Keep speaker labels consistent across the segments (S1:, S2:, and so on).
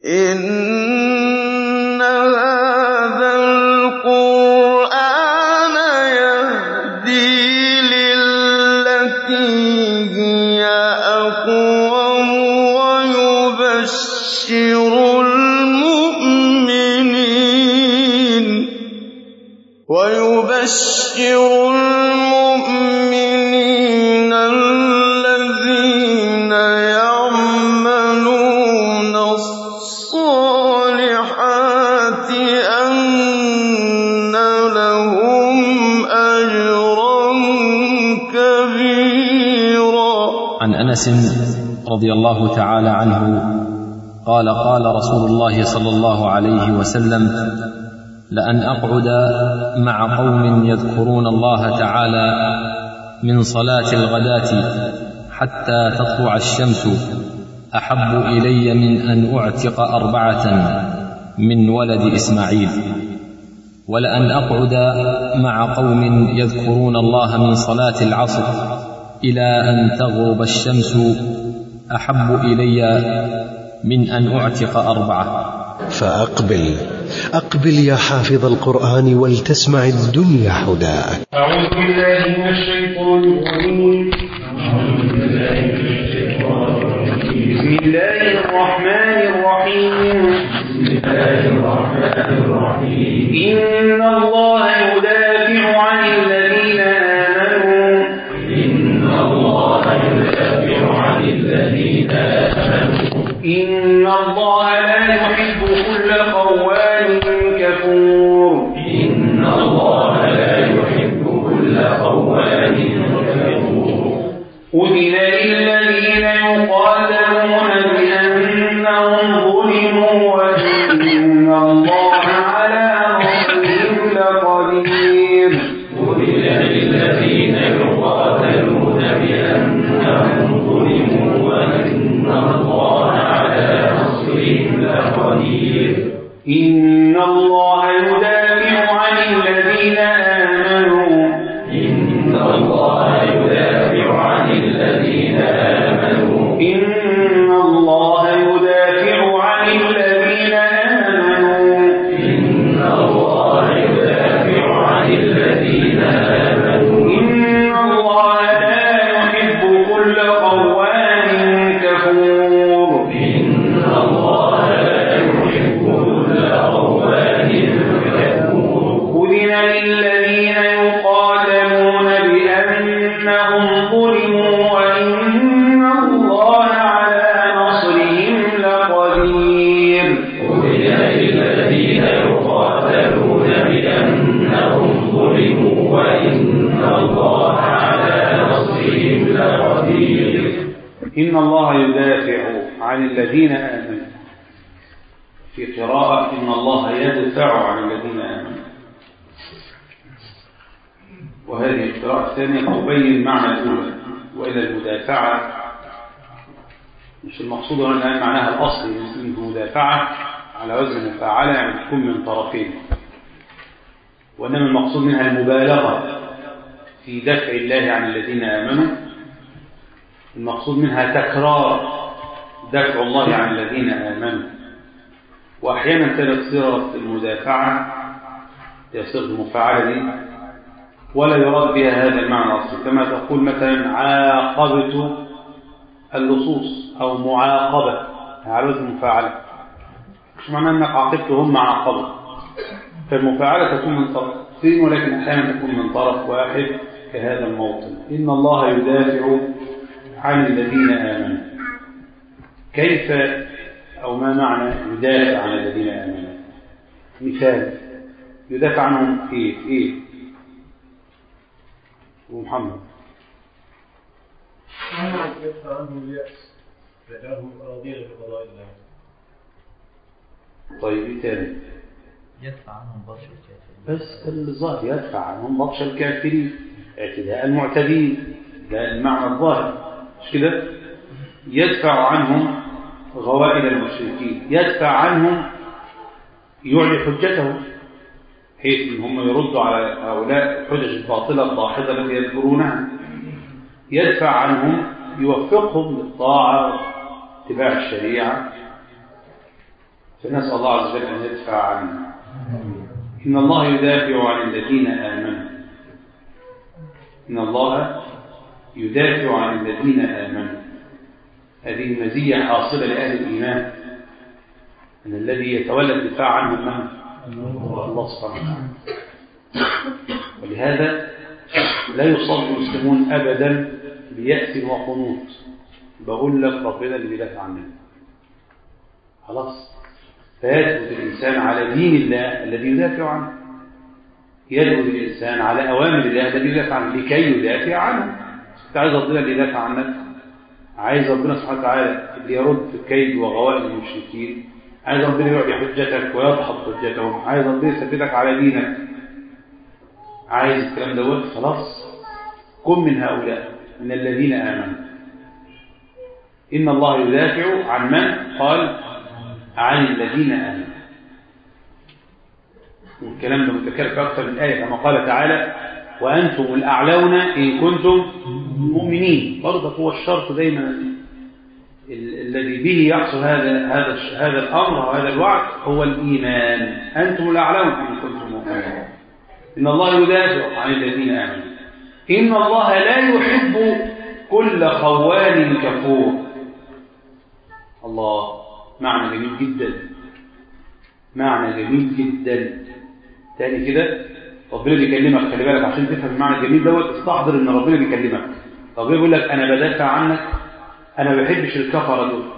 S1: إِنَّ هَٰذَا الْقُرْآنَ يَهْدِي لِلَّتِي هِيَ أَقْوَمُ وَيُبَشِّرُ الْمُؤْمِنِينَ الَّذِينَ يَعْمَلُونَ الصَّالِحَاتِ أَنَّ لَهُمْ أَجْرًا كَبِيرًا
S2: عن انس رضي الله تعالى عنه قال قال رسول الله صلى الله عليه وسلم لان اقعد مع قوم يذكرون الله تعالى من صلاه الغداه حتى تطلع الشمس احب الي من ان اعتق اربعه من ولد اسماعيل ولان اقعد مع قوم يذكرون الله من صلاه العصر الى ان تغرب الشمس احب الي من ان اعتق اربعه
S3: فأقبل أقبل يا حافظ القرآن ولتسمع الدنيا هداك
S4: أعوذ بالله من الشيطان الرجيم بسم الله الرحمن الرحيم إن الله يدافع عن الذين آمنوا إن الله لا يحب كل خوان كفور أذن للذين يقاتلون بأنهم ظلموا وإن الله على نصرهم لقدير إن الله يدافع عن الذين آمنوا إن الله يدافع عن الذين آمنوا إن الله لا يحب كل خوان كفور أذن للذين يقاتلون بأنهم ظلموا وإن الله على نصرهم لقدير إن الله يدافع عن الذين آمنوا في قراءة إن الله يدفع عن الذين آمنوا وهذه القراءة الثانية تبين معنى الأولى وإلى المدافعة مش المقصود هنا الآن معناها الأصلي من مدافعة على وزن مفاعلة يعني تكون من طرفين وإنما المقصود منها المبالغة في دفع الله عن الذين آمنوا المقصود منها تكرار دفع الله عن الذين آمنوا وأحيانا كانت صيغة المدافعة هي صيغة المفاعلة دي ولا يراد بها هذا المعنى الأصلي كما تقول مثلا عاقبت اللصوص أو معاقبة على وزن مفاعلة مش معنى أنك عاقبتهم عاقبة فالمفاعلة تكون من طرفين ولكن أحيانا تكون من طرف واحد كهذا الموطن إن الله يدافع عن الذين آمنوا كيف أو ما معنى يدافع عن الذين آمنوا مثال يدافع عنهم في إيه, إيه؟ ومحمد
S5: يدفع عنه اليأس لأنهم راضين بقضاء الله
S1: طيب إيه تاني
S6: يدفع عنهم بطش الكافرين
S1: بس الظاهر يدفع عنهم بطش الكافرين اعتداء المعتدين ده المعنى الظاهر مش كده يدفع عنهم غوائل المشركين يدفع عنهم يعلي حجته حيث ان هم يردوا على هؤلاء الحجج الباطله الضاحضه التي يذكرونها يدفع عنهم يوفقهم للطاعه اتباع الشريعه فنسأل الله عز وجل أن يدفع عنا إن الله يدافع عن الذين آمنوا إن الله يدافع عن الذين آمنوا هذه مزية حاصلة لأهل الإيمان أن الذي يتولى الدفاع عنهم من هو الله سبحانه وتعالى ولهذا لا يصاب المسلمون أبدا بيأس وقنوط بقول لك ربنا اللي بيدافع عننا خلاص فيثبت الإنسان على دين الله الذي يدافع عنه يدعو الإنسان على أوامر الله الذي يدافع عنه لكي يدافع عنه أنت عايز ربنا اللي يدافع عنك عايز ربنا سبحانه وتعالى اللي يرد كيد وغوائل المشركين عايز ربنا يعطي حجتك ويضحط حجتهم عايز ربنا يثبتك على دينك عايز الكلام دوت خلاص كن من هؤلاء من الذين آمنوا إن الله يدافع عن من قال عن الذين آمنوا والكلام ده متكرر في أكثر من آية كما قال تعالى وأنتم الأعلون إن كنتم مؤمنين برضه هو الشرط دايما ال- الذي به يحصل هذا هذا الش- هذا الأمر وهذا الوعد هو الإيمان أنتم الأعلون إن كنتم مؤمنين إن الله يدافع عن الذين آمنوا إن الله لا يحب كل خوان كفور الله معنى جميل جدا معنى جميل جدا تاني كده ربنا بيكلمك خلي بالك عشان تفهم المعنى الجميل دوت استحضر ان ربنا بيكلمك ربنا بيقول لك انا بدافع عنك انا ما بحبش الكفره دول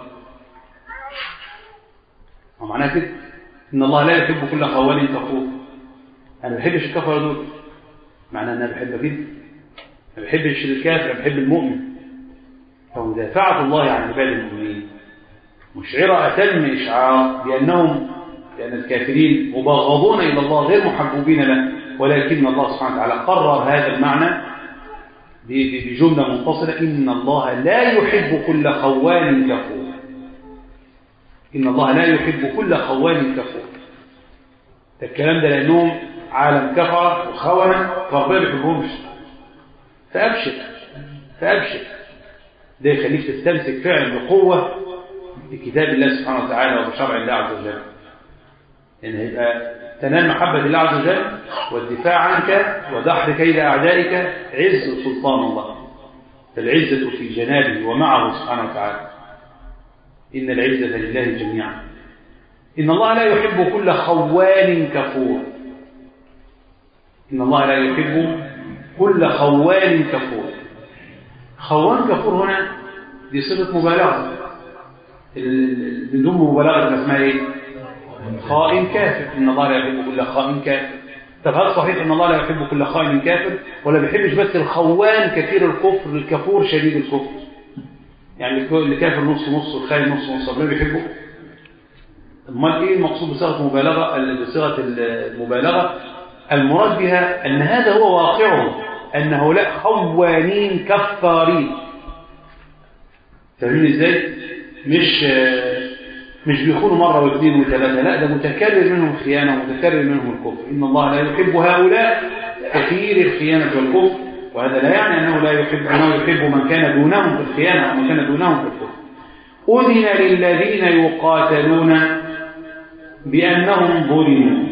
S1: هو معناها كده ان الله لا يحب كل خوان كفور انا ما بحبش الكفره دول معناها ان انا بحبك جدا ما بحبش الكافر أنا بحب المؤمن فمدافعه الله عن عباد المؤمنين مشعرة أتم إشعار بأنهم لأن الكافرين مبغضون إلى الله غير محبوبين له ولكن الله سبحانه وتعالى قرر هذا المعنى ب- ب- بجملة منفصلة إن الله لا يحب كل خوان كفور إن الله لا يحب كل خوان كفور ده الكلام ده لأنهم عالم كفر وخونة فربنا ما بيحبهمش فأبشر فأبشر ده يخليك تستمسك فعلا بقوة بكتاب الله سبحانه وتعالى وبشرع الله عز وجل لأن هيبقى تنال محبة الله عز وجل والدفاع عنك ودحر كيد أعدائك عز سلطان الله فالعزة في جنابه ومعه سبحانه وتعالى إن العزة لله جميعا إن الله لا يحب كل خوان كفور إن الله لا يحب كل خوان كفور خوان كفور هنا دي صفة مبالغة ال- بدون مبالغة اسمها ايه خائن كافر ان الله لا يحب كل خائن كافر طب هل صحيح ان الله لا يحب كل خائن كافر ولا بيحبش بس الخوان كثير الكفر الكفور شديد الكفر يعني اللي كافر نص نص الخائن نص نص ربنا بيحبه امال ايه المقصود بصيغه مبالغه بصيغه المبالغه المراد بها ان هذا هو واقعه ان هؤلاء خوانين كفارين فاهمين ازاي مش مش بيخونوا مرة واثنين وثلاثة لا ده متكرر منهم الخيانة ومتكرر منهم الكفر إن الله لا يحب هؤلاء كثير الخيانة والكفر وهذا لا يعني أنه لا يحب أنه يحب من كان دونهم في الخيانة أو من كان دونهم في الكفر أذن للذين يقاتلون بأنهم ظلموا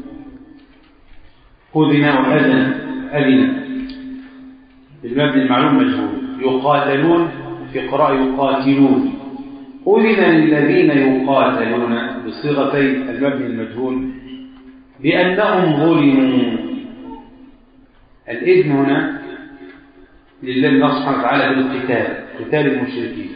S1: أذن وأذن أذن بالمبني المعلوم مجهول يقاتلون في قراءة يقاتلون أذن للذين يقاتلون بصيغتي المبني المجهول بأنهم ظلموا الإذن هنا لله سبحانه وتعالى بالقتال قتال المشركين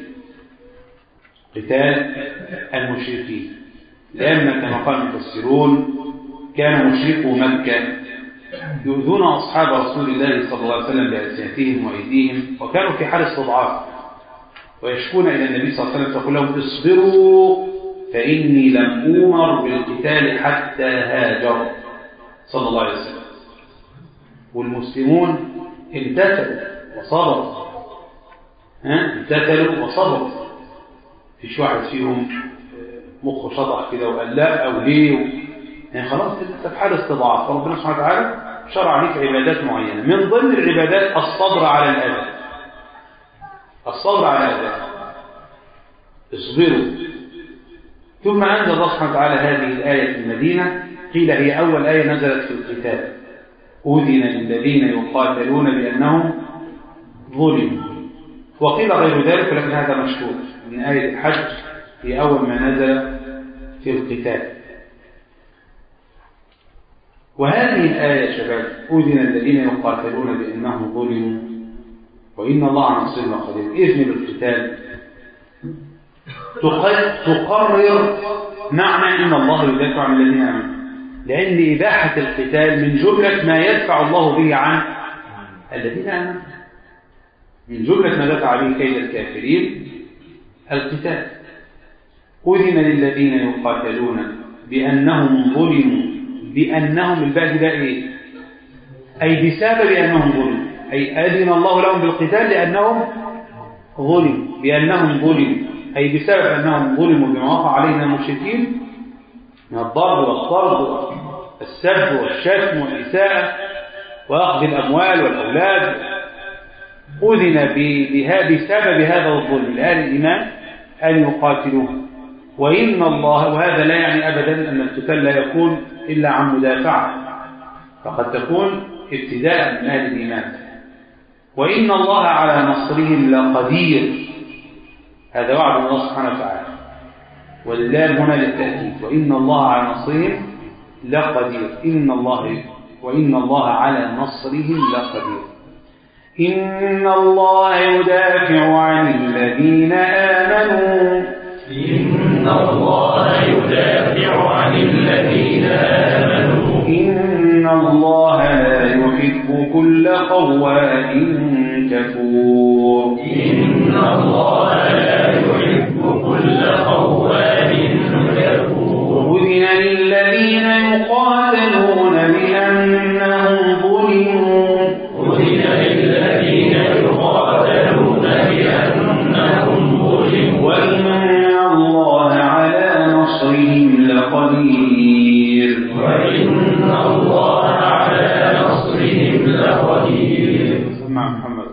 S1: قتال المشركين لأن كما قال المفسرون كان مشركو مكة يؤذون أصحاب رسول الله صلى الله عليه وسلم بألسنتهم وأيديهم وكانوا في حال استضعاف ويشكون إلى النبي صلى الله عليه وسلم فقل لهم اصبروا فإني لم أمر بالقتال حتى هاجر صلى الله عليه وسلم والمسلمون امتثلوا وصبروا ها امتثلوا وصبروا فيش واحد فيهم مخه شطح كده وقال لا أو ليه يعني خلاص انت في حال استضعاف فربنا سبحانه وتعالى شرع عليك عبادات معينة من ضمن العبادات الصبر على الأذى الصبر على الأذى اصبروا ثم أنزل الله سبحانه وتعالى هذه الآية في المدينة قيل هي أول آية نزلت في القتال أذن للذين يقاتلون بأنهم ظلموا وقيل غير ذلك ولكن هذا مشهور من آية الحج هي أول ما نزل في القتال وهذه الآية يا شباب أذن الذين يقاتلون بأنهم ظلموا وإن الله عن نصرهم قدير إذن بالقتال تقرر معنى إن الله يدافع عن الذين آمنوا لأن إباحة القتال من جملة ما يدفع الله به عن الذين آمنوا من جملة ما دفع به كيد الكافرين القتال أذن للذين يقاتلون بأنهم ظلموا بأنهم البعد ده إيه أي بسبب أنهم ظلموا أي أذن الله لهم بالقتال لأنهم ظلموا بأنهم ظلموا أي بسبب أنهم ظلموا بما وقع علينا المشركين من الضرب والطرد السب والشتم والإساءة وأخذ الأموال والأولاد أذن بسبب هذا الظلم لأهل الإيمان أن يقاتلوه وإن الله وهذا لا يعني أبدا أن القتال لا يكون إلا عن مدافعة فقد تكون ابتداء من أهل الإيمان وإن الله على نصرهم لقدير هذا وعد من الله سبحانه وتعالى واللام هنا للتأكيد وإن الله على نصرهم لقدير إن الله وإن الله على نصرهم لقدير إن الله يدافع عن الذين آمنوا
S7: إن الله يدافع عن الذين آمنوا
S1: إن الله لا يحب كل خوان كفور
S7: إن الله لا يحب كل خوان كفور
S1: أذن للذين يقاتلون بأنهم ظلموا
S7: أذن للذين يقاتلون بأنهم ظلموا
S1: وإن الله على نصرهم لقدير
S7: وإن الله على نصرهم لقدير
S1: سمع محمد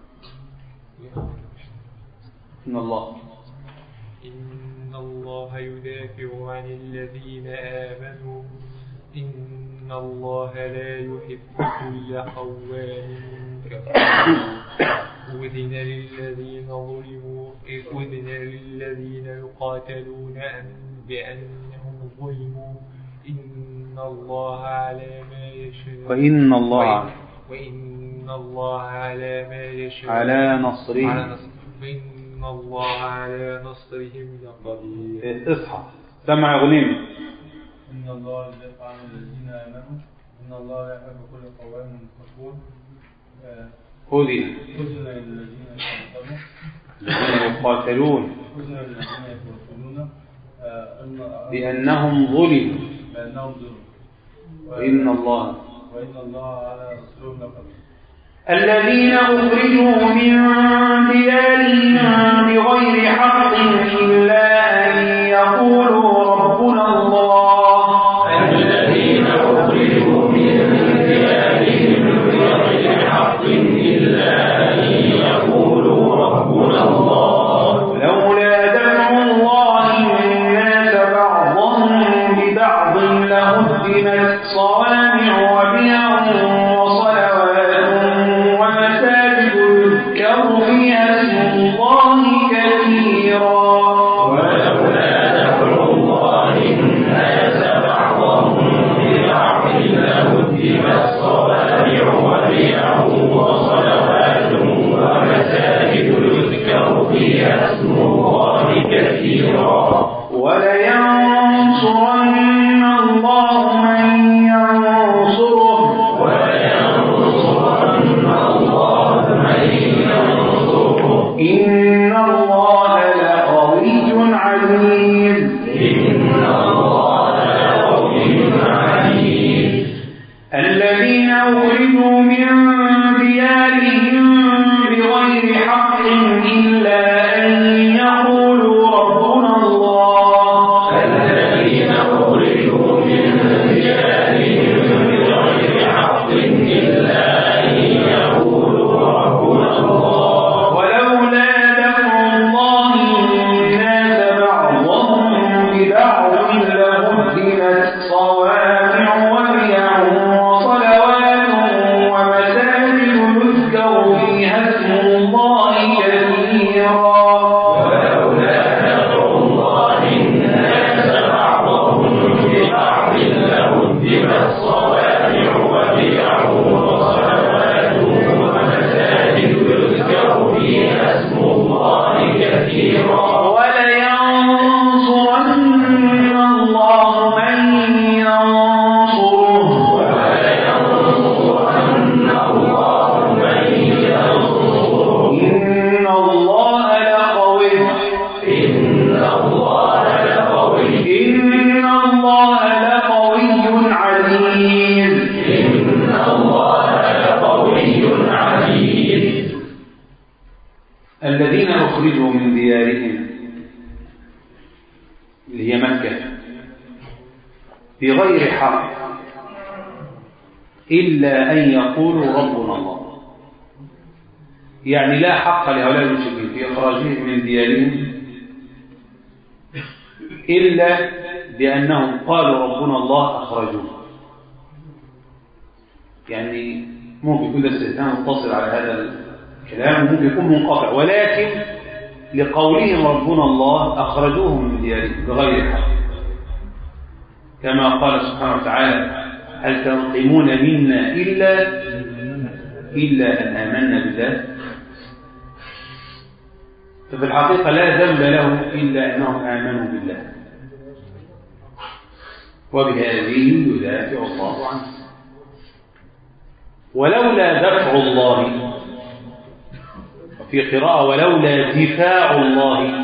S1: إن الله
S8: إن الله يدافع عن الذين آمنوا إن الله لا يحب كل خوان كفور أذن للذين ظلموا أذن للذين يقاتلون أن- بأنهم ظلموا إن الله على ما يشاء
S1: وإن الله
S8: وإن- وإن الله على ما يشاء
S1: على نصرهم
S8: على نصر وإن الله على نصرهم لقدير
S1: اصحى سمع يا غنيم
S5: إن الله يدافع عن الذين آمنوا إن الله لا يحب كل قوام كفور آه،
S1: أذن
S5: أذن للذين يقاتلون
S1: الذين يقاتلون
S5: أذن للذين يقاتلون آه، أن-
S1: بأنهم ظلموا
S5: بأنهم ظلموا
S1: وإن الله
S5: وإن الله على نصرهم لقدير
S1: الذين أخرجوا من ديارهم بغير حق إلا أن يقولوا ربنا الله
S7: الذين أخرجوا من ديارهم بغير حق إلا أن يقولوا ربنا الله
S1: لولا دفع الله الناس بعضهم ببعض لهدمت صوامع وبيع وصلوات ومساجد يذكر فيها اسم الله كثيرا
S7: ولولا دفع الله الناس بعضهم ببعض لهدمت صوامع وبيع وصلوات ومساجد يذكر فيها اسم الله كثيرا
S1: ولينصرن الله من ينصره
S7: ولينصرن الله من ينصره
S1: إن الله لقوي عزيز
S7: إن الله لقوي عليم
S1: الذين أخرجوا من ديارهم بغير حق إلا أن يقولوا ربنا الله
S7: الذين أخرجوا
S1: الله لقوي عزيز
S7: إن الله لقوي عزيز
S1: الذين أخرجوا من ديارهم اللي هي مكة بغير حق إلا أن يقولوا ربنا الله يعني لا حق لهؤلاء المشركين في إخراجهم من ديارهم إلا بأنهم قالوا ربنا الله أخرجوه يعني ممكن يكون الاستثناء متصل على هذا الكلام وممكن يكون منقطع ولكن لقولهم ربنا الله أخرجوهم من ديارهم بغير حق كما قال سبحانه وتعالى هل تنقمون منا إلا إلا أن آمنا بالله ففي الحقيقة لا ذنب لهم إلا أنهم آمنوا بالله وبهذه يدافع الله عنه ولولا دفع الله وفي قراءة ولولا دفاع الله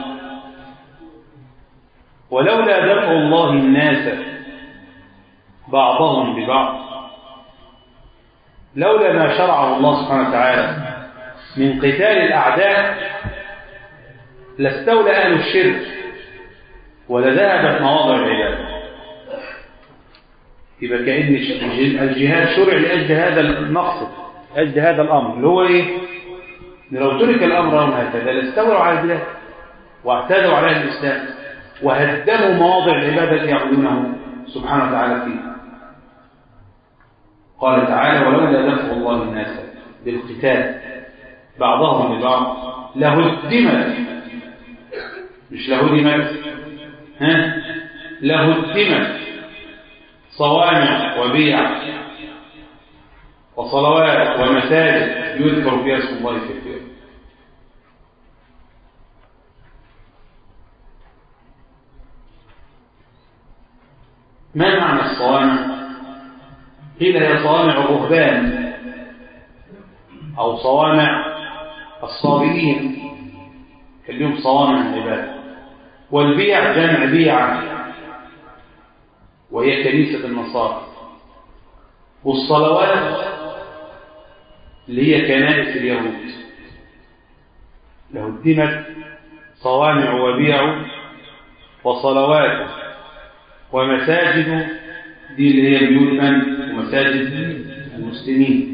S1: ولولا دفع الله الناس بعضهم ببعض لولا ما شرعه الله سبحانه وتعالى من قتال الأعداء لاستولى أهل الشرك ولذهبت مواضع العبادة يبقى كأن الجهاد شرع لأجل هذا المقصد أجل هذا الأمر اللي هو إيه؟ لو ترك الأمر هكذا لاستولوا على البلاد واعتادوا عليها الإسلام وهدموا مواضع العبادة التي يعبدونه سبحانه وتعالى فيها قال تعالى ولولا دفع الله الناس بالقتال بعضهم ببعض لهدمت مش لهدمت ها لهدمت صوامع وبيع وصلوات ومساجد يذكر فيها اسم الله كثيرا ما معنى الصوامع قيل هي صوامع الرهبان أو صوامع الصابرين كان لهم صوامع العبادة والبيع جمع بيعة وهي كنيسة النصارى والصلوات اللي هي كنائس اليهود لهدمت صوامع وبيع وصلوات ومساجد دي اللي هي بيوت من ومساجد المسلمين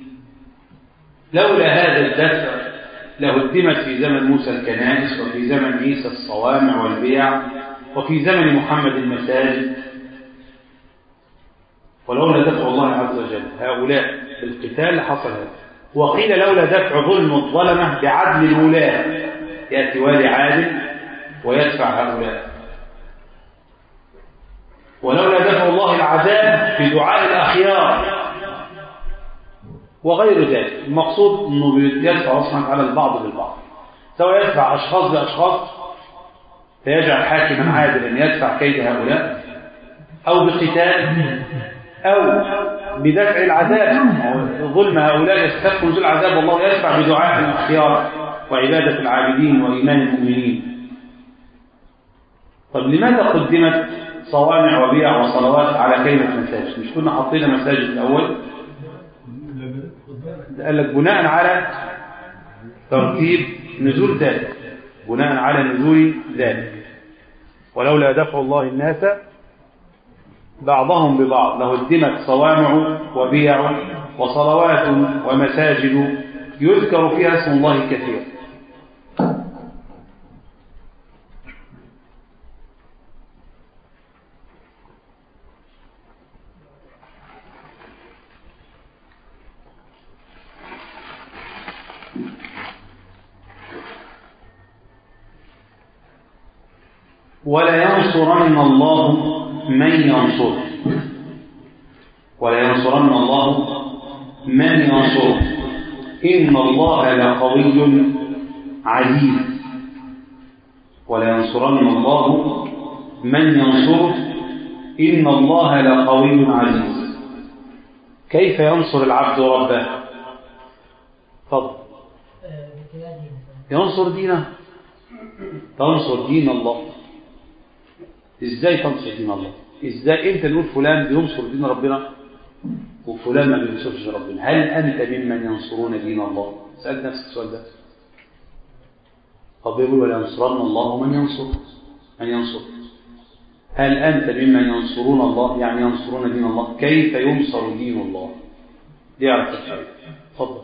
S1: لولا هذا الدفع لهدمت في زمن موسى الكنائس وفي زمن عيسى الصوامع والبيع وفي زمن محمد المساجد ولولا دفع الله عز وجل هؤلاء بالقتال لحصل هذا وقيل لولا دفع ظلم الظلمة بعدل الولاة يأتي والي عادل ويدفع هؤلاء ولولا دفع الله العذاب بدعاء الأخيار وغير ذلك المقصود أنه يدفع أصلا على البعض بالبعض سواء يدفع أشخاص بأشخاص فيجعل حاكما عادلا يدفع كيد هؤلاء أو بقتال أو بدفع العذاب ظلم هؤلاء يستحقوا نزول العذاب والله يدفع بدعاء الاختيار وعبادة العابدين وإيمان المؤمنين طب لماذا قدمت صوامع وبيع وصلوات على كلمة مساجد مش كنا حاطين مساجد الأول قال لك بناء على ترتيب نزول ذلك بناء على نزول ذلك ولولا دفع الله الناس بعضهم ببعض لهدمت صوامع وبيع وصلوات ومساجد يذكر فيها اسم الله كثيرا ولينصرن الله من ينصره ولينصرن الله من ينصره إن الله لقوي عزيز ولينصرن الله من ينصره إن الله لقوي عزيز كيف ينصر العبد ربه فضل ينصر دينه تنصر دين الله ازاي تنصر دين الله ازاي انت نقول فلان بينصر دين ربنا وفلان ما بينصرش ربنا هل انت ممن ينصرون دين الله سألت نفسك السؤال ده طب يقول ولا ينصرن الله من ينصر من ينصر هل أنت ممن ينصرون الله يعني ينصرون دين الله كيف ينصر دين الله دي يعرف الشيء تفضل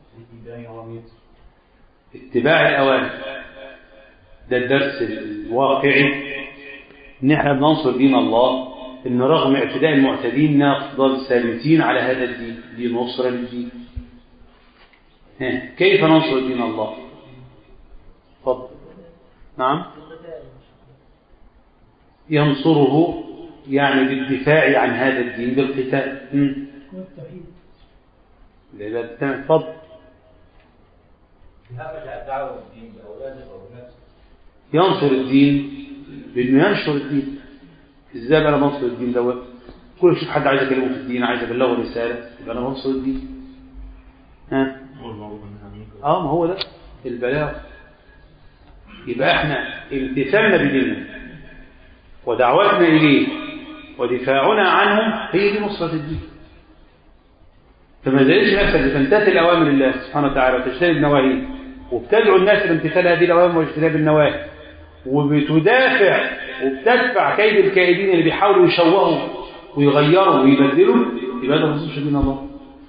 S1: اتباع الأوامر ده الدرس الواقعي ان احنا بننصر دين الله ان رغم اعتداء المعتدين نفضل ثابتين على هذا الدين دي نصرة للدين ها، كيف ننصر دين الله تفضل نعم ينصره يعني بالدفاع عن هذا الدين بالقتال مم. العبادة تمام تفضل ينصر الدين بانه ينشر الدين ازاي بقى انا بنصر الدين دوت كل شوف حد عايز اكلمه في الدين عايز ابلغه رساله يبقى انا بنصر الدين ها اه ما هو ده البلاغ يبقى احنا امتثالنا بديننا ودعوتنا اليه ودفاعنا عنه هي دي نصرة الدين فما تزالش نفسك بتمتثل اوامر الله سبحانه وتعالى وتجتنب نواهيه وبتدعو الناس لامتثال هذه الاوامر واجتناب النواهي وبتدافع وبتدفع كيد الكائدين اللي بيحاولوا يشوهوا ويغيروا ويبدلوا يبقى ده نصوص دين الله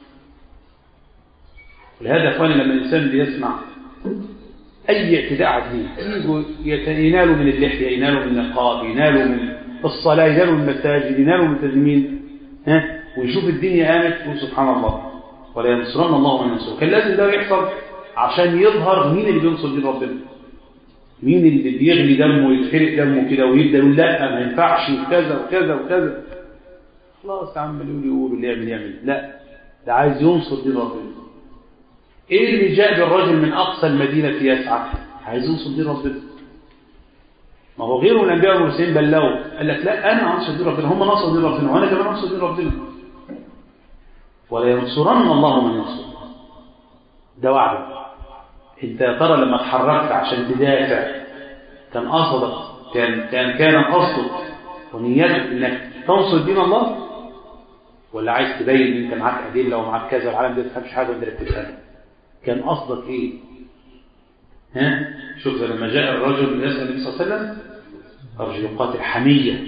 S1: ولهذا يا اخواني لما الانسان بيسمع اي اعتداء على الدين يجوا ينالوا من اللحيه ينالوا من النقاب ينالوا من الصلاه ينالوا من المساجد ينالوا من التزمين ها ويشوف الدنيا قامت يقول سبحان الله ولا ينصرن الله من ينصره كان لازم ده يحصل عشان يظهر مين اللي بينصر دين ربنا مين اللي بيغلي دمه ويتحرق دمه كده ويبدا يقول لا ما ينفعش وكذا وكذا وكذا خلاص يا عم اللي يقول اللي يعمل يعمل لا ده عايز ينصر دين ربنا ايه اللي جاء بالرجل من اقصى المدينه يسعى عايز ينصر دين ربنا ما هو غيره من الانبياء والمرسلين بلغوا قال لك لا انا انصر دين ربنا هم نصروا دين ربنا وانا كمان انصر دين ربنا ولا ينصرن الله من ينصر ده وعد انت يا ترى لما اتحركت عشان تدافع كان قصدك كان كان كان قصدك ونيتك انك تنصر دين الله ولا عايز تبين ان انت معاك ادله ومعاك كذا والعالم ده ما تفهمش حاجه وانت اللي بتفهمها كان قصدك ايه ها شوف لما جاء الرجل يسال النبي صلى الله عليه وسلم رجل يقاتل حميه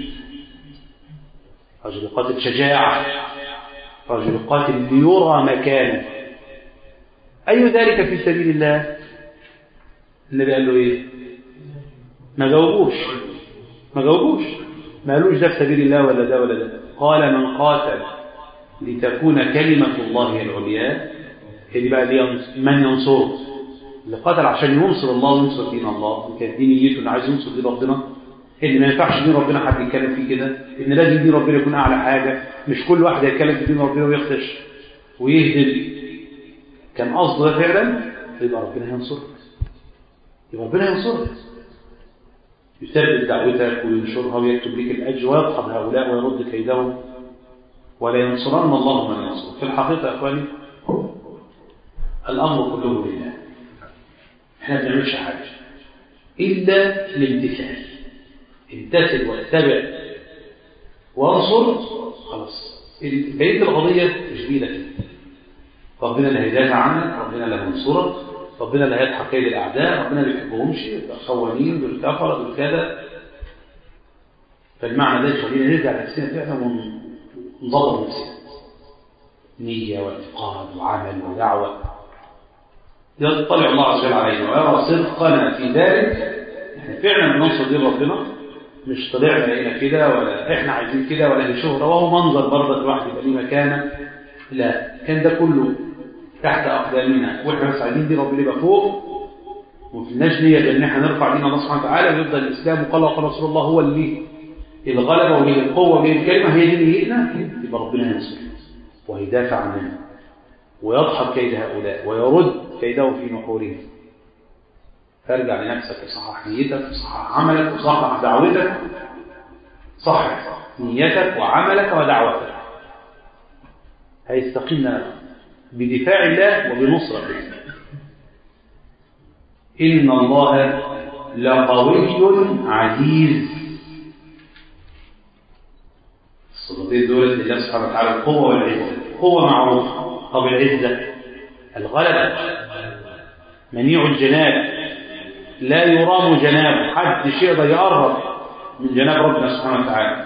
S1: رجل يقاتل شجاعه رجل يقاتل ليرى مكانه أي ذلك في سبيل الله النبي قال له إيه ما جاوبوش ما جاوبوش ما قالوش ده في سبيل الله ولا ده ولا ده قال من قاتل لتكون كلمة الله هي العليا اللي بقى دي من ينصره اللي قاتل عشان ينصر الله وينصر دين الله كانت دي نيته اللي عايز ينصر دين ربنا اللي ما ينفعش دين ربنا حد يتكلم فيه كده ان لازم دين ربنا يكون اعلى حاجه مش كل واحد يتكلم في دين ربنا ويخدش ويهدم كان قصده ده فعلا يبقى ربنا ينصرك يبقى ربنا ينصرك يثبت دعوتك وينشرها ويكتب لك الاجر ويضحض هؤلاء ويرد كيدهم ولا ينصرن الله من ينصر في الحقيقه يا اخواني الامر كله لله احنا ما بنعملش حاجه الا الامتثال امتثل واتبع وانصر خلاص بقيه القضيه مش بايدك ربنا اللي هيدافع عنك ربنا اللي هينصرك ربنا اللي هيضحك كيد الاعداء ربنا اللي بيحبهمش خوانين دول كفره دول كذا فالمعنى ده يخلينا نرجع نفسنا فعلا ونظبط نفسنا نية واعتقاد وعمل ودعوة يطلع الله عز وجل علينا ويرى صدقنا في ذلك احنا فعلا بننصر دين ربنا مش طلعنا لقينا كده ولا احنا عايزين كده ولا دي شهرة وهو منظر برضه الواحد يبقى ليه مكانه لا كان ده كله تحت أقدامنا وإحنا بس عايزين دين ربنا يبقى فوق وفي الناس نية إن إحنا نرفع دين الله سبحانه وتعالى ويفضل الإسلام وقال وقال رسول الله هو اللي الغلبة وهي القوة وهي الكلمة هي دي نيتنا يبقى ربنا ينصر ويدافع عننا ويضحك كيد هؤلاء ويرد كيده في نحورهم فارجع لنفسك وصحح نيتك وصحح عملك وصحح دعوتك صحح نيتك وعملك ودعوتك هيستقيم لنا بدفاع الله وبنصرته إن الله لقوي عزيز الصفتين دول لله سبحانه وتعالى القوة والعزة قوة معروفة طب العزة الغلبة منيع الجناب لا يرام جناب حد شيء يقدر يقرب من جناب ربنا سبحانه وتعالى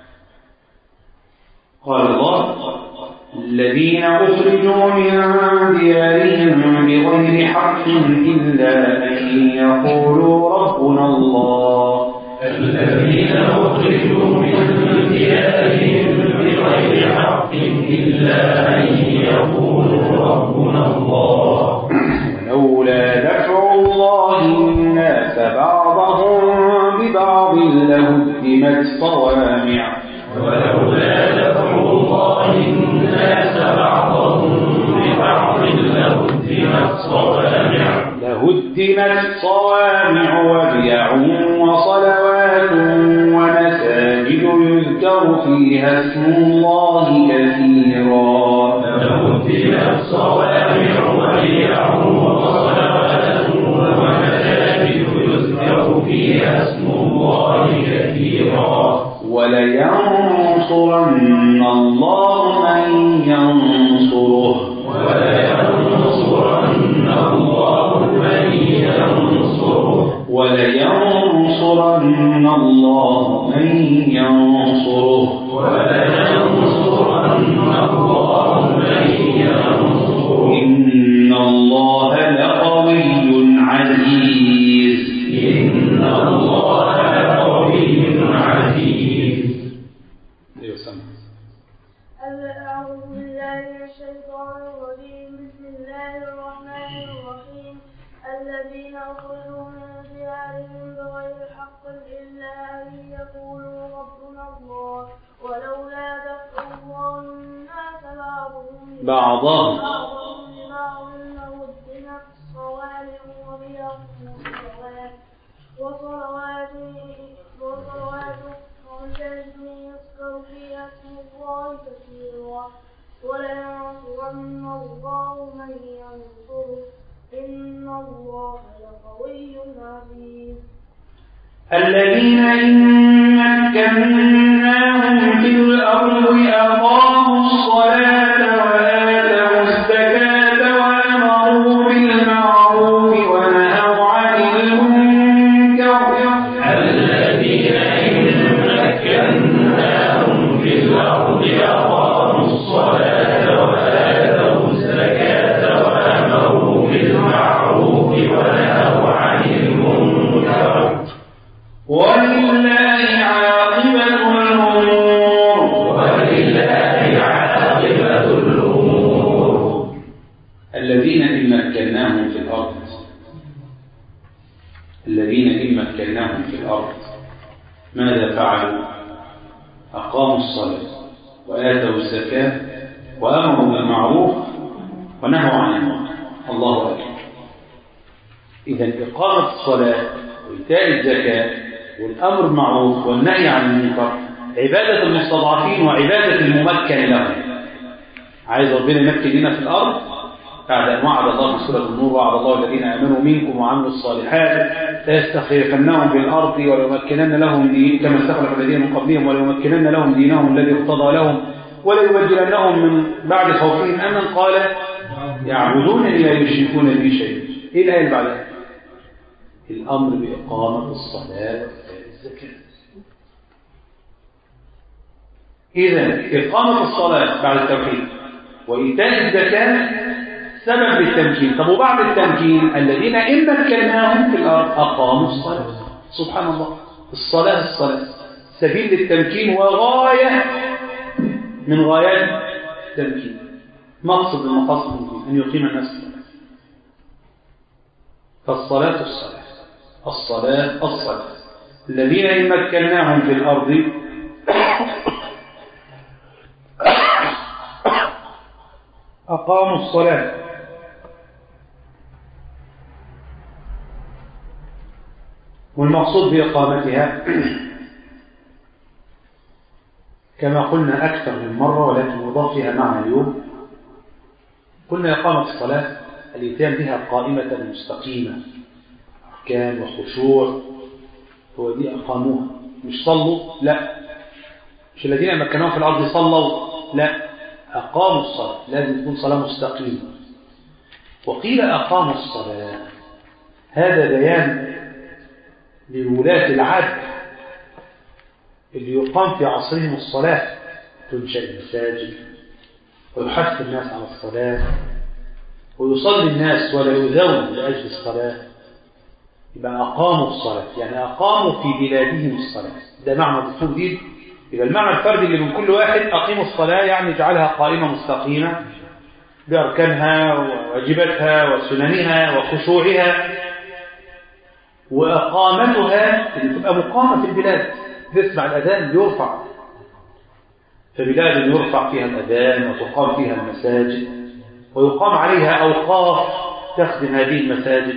S1: قال الله الذين أخرجوا من ديارهم بغير حق إلا أن يقولوا ربنا الله
S7: الذين أخرجوا من ديارهم بغير حق إلا أن يقولوا ربنا الله
S1: ولولا دفع الله الناس بعضهم ببعض لهدمت صوامع
S7: ولولا دفع الله الناس بعضهم ببعض لهدمت صوامع
S1: لهدمت صوامع وبيع وصلوات ومساجد يذكر فيها اسم الله كثيرا
S7: لهدمت صوامع وبيع وصلوات ومساجد يذكر فيها اسم الله كثيرا
S1: ولينصرن الله من ينصره
S7: ولينصرن الله من ينصره
S1: ولينصرن الله من ينصره
S7: ولينصرن الله من ينصره
S1: إن الله لقوي عزيز
S7: إن الله لقوي عزيز
S9: أعوذ بالله من الشيطان الرجيم بسم الله الرحمن الرحيم الذين أخرجوا من ديارهم بغير حق إلا أن يقولوا ربنا الله ولولا دفع الله الناس بعضهم
S1: بعضهم
S9: بعضهم ببعض لهدمت صوامع وبيع وصلوات وصلوات وصلوات ومساجد يذكر فيها اسم الله كثيرا ولينصرن الله من ينصره إن الله لقوي عزيز
S1: الذين إن مكناهم في الأرض أقاموا الصلاة وآتوا الزكاة وأمروا بالمعروف ونهوا عن المنكر
S7: الذين إن مكناهم في الأرض أقاموا الصلاة وآتوا الزكاة وأمروا بالمعروف ونهوا عن المنكر
S1: ولله عاقبة الأمور
S7: ولله عاقبة الأمور
S1: الذين إن مكناهم في الأرض الذين إن مكناهم في الأرض ماذا فعلوا أقاموا الصلاة وآتوا الزكاة وأمروا بالمعروف ونهوا عن المنكر الله أكبر إذا إقامة الصلاة وإيتاء الزكاة والأمر بالمعروف والنهي عن المنكر عبادة المستضعفين وعبادة الممكن لهم عايز ربنا يمكن لنا في الأرض بعد أن وعد الله في سورة النور وعد الله الذين آمنوا منكم وعملوا الصالحات ليستخلفنهم في الأرض وليمكنن لهم دين كما استخلف الذين من قبلهم وليمكنن لهم دينهم الذي ارتضى لهم وليبدلنهم من بعد خوفهم أمنا قال يعبدونني لا يشركون بي شيئا إيه الآية اللي بعدها؟ الأمر بإقامة الصلاة وإيتاء الزكاة إذا إقامة الصلاة بعد التوحيد وإيتاء الزكاة سبب للتمكين طب وبعد التمكين الذين إن مكناهم في الأرض أقاموا الصلاة سبحان الله الصلاة الصلاة سبيل للتمكين وغاية من غايات التمكين مقصد من مقاصد التمكين أن يقيم الناس الصلاة فالصلاة الصلاة الصلاة الصلاة الذين إن مكناهم في الأرض أقاموا الصلاة والمقصود بإقامتها كما قلنا أكثر من مرة ولكن يضاف فيها معنى اليوم قلنا إقامة الصلاة الإتيان بها قائمة مستقيمة أركان وخشوع هو دي أقاموها مش صلوا لا مش الذين مكنهم في الأرض صلوا لا أقاموا الصلاة لازم تكون صلاة مستقيمة وقيل أقاموا الصلاة هذا بيان لولاة العدل اللي يقام في عصرهم الصلاة تنشأ المساجد ويحث الناس على الصلاة ويصلي الناس ولا يذون لأجل الصلاة يبقى أقاموا الصلاة يعني أقاموا في بلادهم الصلاة ده معنى دخول دين يبقى المعنى الفردي اللي من كل واحد أقيموا الصلاة يعني اجعلها قائمة مستقيمة بأركانها وواجباتها وسننها وخشوعها وأقامتها اللي تبقى مقامة في البلاد تسمع الأذان يرفع فبلاد يرفع فيها الأذان وتقام فيها المساجد ويقام عليها أوقاف تخدم هذه المساجد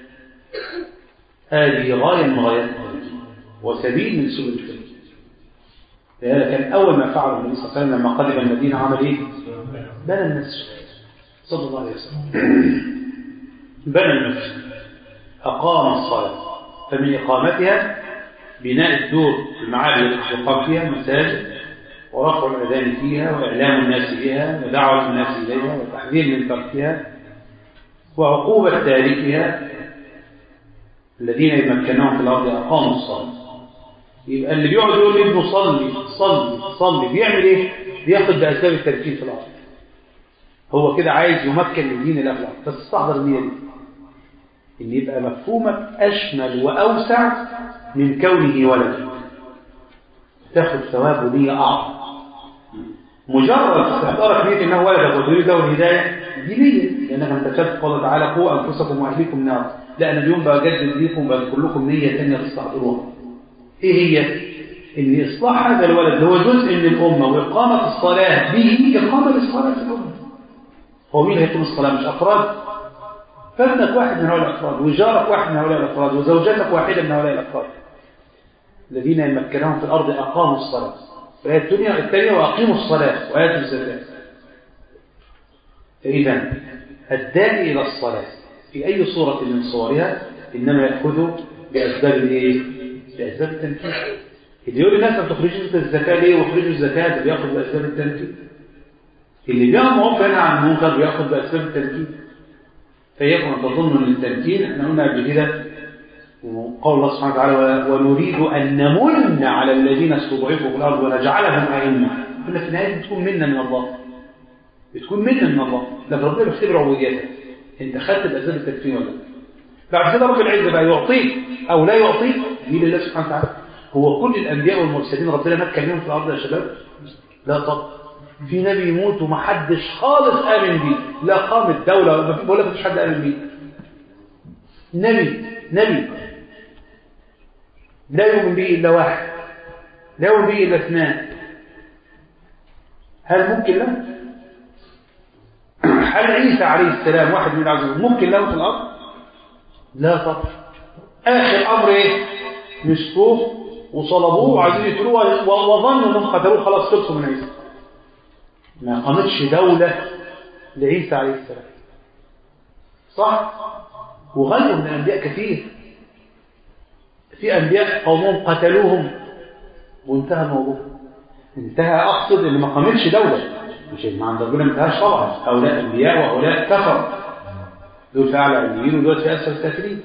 S1: هذه غاية من غايات التوحيد وسبيل من سبل التوحيد لهذا كان أول ما فعل النبي صلى الله عليه وسلم لما قدم المدينة عمل إيه؟ بنى المسجد صلى الله عليه وسلم بنى المسجد أقام الصلاة فمن إقامتها بناء الدور المعابد التي يقام فيها مساجد ورفع الأذان فيها وإعلام الناس بها ودعوة الناس إليها وتحذير من تركها وعقوبة تاركها الذين يمكنهم في الأرض أقاموا الصلاة يبقى اللي بيقعد يقول ابنه صلي صلي صلي بيعمل ايه؟ بياخد بأسباب التركيز في الأرض هو كده عايز يمكن من دين الأخلاق بس استحضر النية دي إن يبقى مفهومك أشمل وأوسع من كونه ولدا تاخد ثواب ونية أعظم مجرد استحضارك نية إنه ولدك وتريد له الهداية دي نية لأنك امتثلت قال تعالى قوا أنفسكم وأهليكم نار لا أنا اليوم بجدد ليكم بذكر لكم نية ثانية تستحضروها إيه هي؟ إن إصلاح هذا الولد هو جزء من الأمة وإقامة الصلاة به إقامة للصلاة في الأمة هو مين هيقوم الصلاة مش أفراد فابنك واحد من هؤلاء الأفراد وجارك واحد من هؤلاء الأفراد وزوجتك واحدة من هؤلاء الأفراد الذين يمكنهم في الأرض أقاموا الصلاة وهي الدنيا الثانية وأقيموا الصلاة وآتوا الزكاة فإذا الداعي إلى الصلاة في أي صورة من صورها إنما يأخذ بأسباب الإيه؟ بأسباب التنفيذ اللي يقول للناس ما تخرجوش الزكاة ليه واخرجوا الزكاة ده بياخذ بأسباب التنفيذ اللي بيأمر فينا عن المنكر بياخذ بأسباب التنفيذ فيكون تظن ان التمكين احنا قلنا قبل كده وقول الله سبحانه وتعالى ونريد ان نمن على الذين استضعفوا في الارض ونجعلهم ائمه قلنا في النهايه بتكون منا من الله بتكون منا من الله لكن ربنا بيختبر عبوديتك انت خدت باسباب التكفين ولا لا بعد كده رب العزه بقى يعطيك او لا يعطيك دي لله سبحانه وتعالى هو كل الانبياء والمرسلين ربنا مكن لهم في الارض يا شباب لا طب في نبي يموت ومحدش خالص آمن بيه لا قامت دولة بقول لك مفيش حد آمن بيه نبي نبي لا يؤمن به إلا واحد لا يؤمن به إلا اثنان هل ممكن له هل عيسى عليه السلام واحد من العزيز ممكن له في الأرض لا طبعا آخر أمر إيه مسكوه وصلبوه وعايزين يقتلوه وظنوا انهم قتلوه خلاص خلصوا من عيسى ما قامتش دولة لعيسى عليه السلام صح وغيره من الأنبياء كثير في أنبياء قومهم قتلوهم وانتهى الموضوع انتهى أقصد اللي ما قامتش دولة مش ما عند ربنا ما انتهاش طبعا هؤلاء أنبياء وهؤلاء كفر دول في أعلى الأنبيين ودول في أسفل الكافرين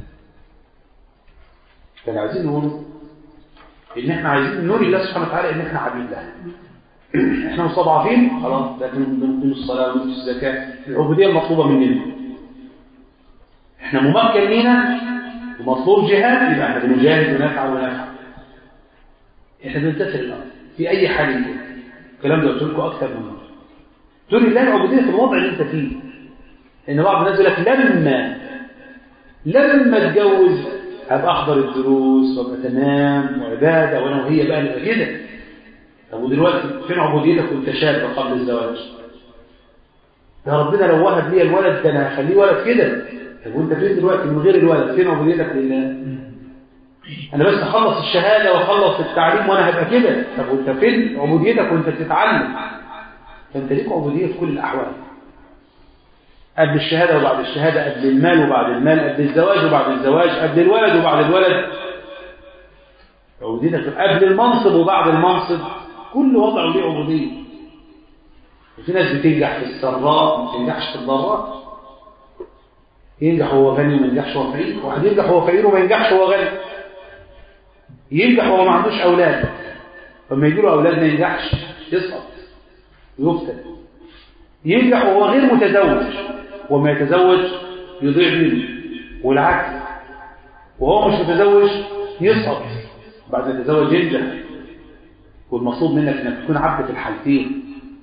S1: كان عايزين نقول إن إحنا عايزين نوري الله سبحانه وتعالى إن إحنا عبيد له احنا مستضعفين خلاص لكن نقيم الصلاة ونقيم الزكاة العبودية المطلوبة مننا احنا ممكن لينا ومطلوب جهاد يبقى احنا بنجاهد ونفعل ونفعل احنا بنمتثل الامر في اي حال يكون الكلام ده قلت لكم اكثر من مره تقول الله العبودية في الوضع اللي انت فيه ان بعض الناس يقول لك لما لما اتجوز هبقى احضر الدروس وابقى تمام وعباده وانا وهي بقى نبقى كده طب ودلوقتي فين عبوديتك وانت شاب قبل الزواج يا ربنا لو وهب لي الولد ده انا هخليه ولد كده طب وانت فين دلوقتي من غير الولد فين عبوديتك لله انا بس اخلص الشهاده واخلص التعليم وانا هبقى كده طب وانت فين عبوديتك وانت بتتعلم فانت ليك عبوديه في كل الاحوال قبل الشهاده وبعد الشهاده قبل المال وبعد المال قبل الزواج وبعد الزواج قبل الولد وبعد الولد عبوديتك قبل المنصب وبعد المنصب كل وضع له عبودية وفي ناس بتنجح في السراء ما بتنجحش في الضراء ينجح وهو غني وما ينجحش وهو فقير واحد ينجح وهو فقير وما ينجحش وهو غني ينجح وهو ما عندوش أولاد فلما يجي له أولاد ما ينجحش يسقط ويفتن ينجح وهو غير متزوج وما يتزوج يضيع منه والعكس وهو مش متزوج يسقط بعد ما يتزوج ينجح والمقصود منك انك تكون عبد في الحالتين